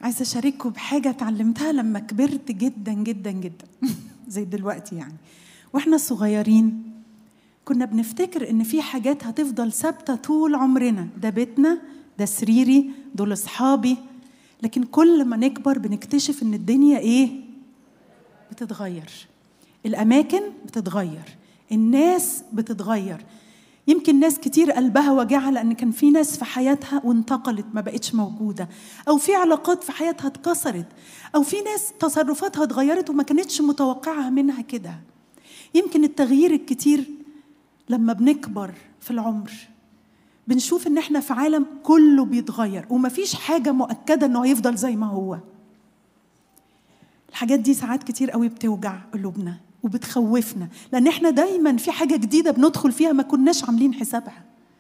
عايزه اشارككم بحاجه اتعلمتها لما كبرت جدا جدا جدا زي دلوقتي يعني واحنا صغيرين كنا بنفتكر ان في حاجات هتفضل ثابته طول عمرنا ده بيتنا ده سريري دول اصحابي لكن كل ما نكبر بنكتشف ان الدنيا ايه بتتغير الاماكن بتتغير الناس بتتغير يمكن ناس كتير قلبها وجعها لان كان في ناس في حياتها وانتقلت ما بقتش موجوده او في علاقات في حياتها اتكسرت او في ناس تصرفاتها اتغيرت وما كانتش متوقعها منها كده يمكن التغيير الكتير لما بنكبر في العمر بنشوف ان احنا في عالم كله بيتغير ومفيش حاجه مؤكده انه هيفضل زي ما هو الحاجات دي ساعات كتير قوي بتوجع قلوبنا وبتخوفنا لان احنا دايما في حاجه جديده بندخل فيها ما كناش عاملين حسابها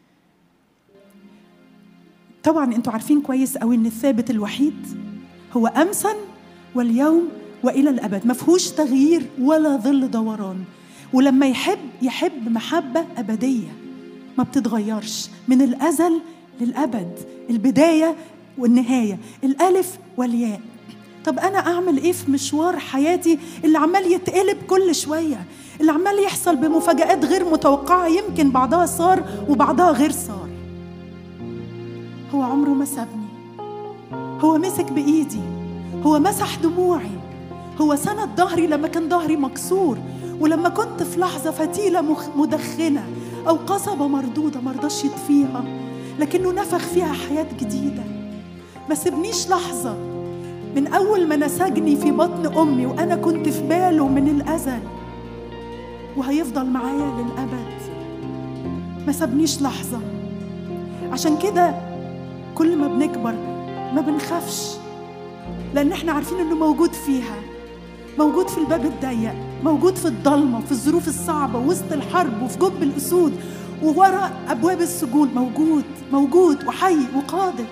طبعا انتوا عارفين كويس قوي ان الثابت الوحيد هو امسا واليوم والى الابد ما فيهوش تغيير ولا ظل دوران ولما يحب يحب محبه ابديه ما بتتغيرش من الازل للابد البدايه والنهايه الالف والياء طب انا اعمل ايه في مشوار حياتي اللي عمال يتقلب كل شويه اللي عمال يحصل بمفاجآت غير متوقعه يمكن بعضها صار وبعضها غير صار هو عمره ما سابني هو مسك بايدي هو مسح دموعي هو سند ظهري لما كان ظهري مكسور ولما كنت في لحظه فتيله مدخنه او قصبه مردوده مرضاش يطفيها لكنه نفخ فيها حياه جديده ما سبنيش لحظه من أول ما نسجني في بطن أمي وأنا كنت في باله من الأزل وهيفضل معايا للأبد ما سابنيش لحظة عشان كده كل ما بنكبر ما بنخافش لأن احنا عارفين إنه موجود فيها موجود في الباب الضيق موجود في الضلمة وفي الظروف الصعبة وسط الحرب وفي جب الأسود ووراء أبواب السجون موجود موجود وحي وقادر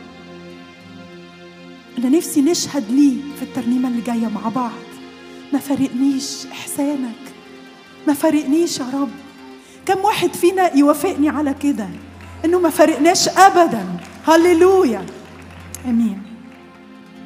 أنا نفسي نشهد ليه في الترنيمة اللي جاية مع بعض ما فارقنيش إحسانك ما فارقنيش يا رب كم واحد فينا يوافقني على كده إنه ما فارقناش أبدا هللويا آمين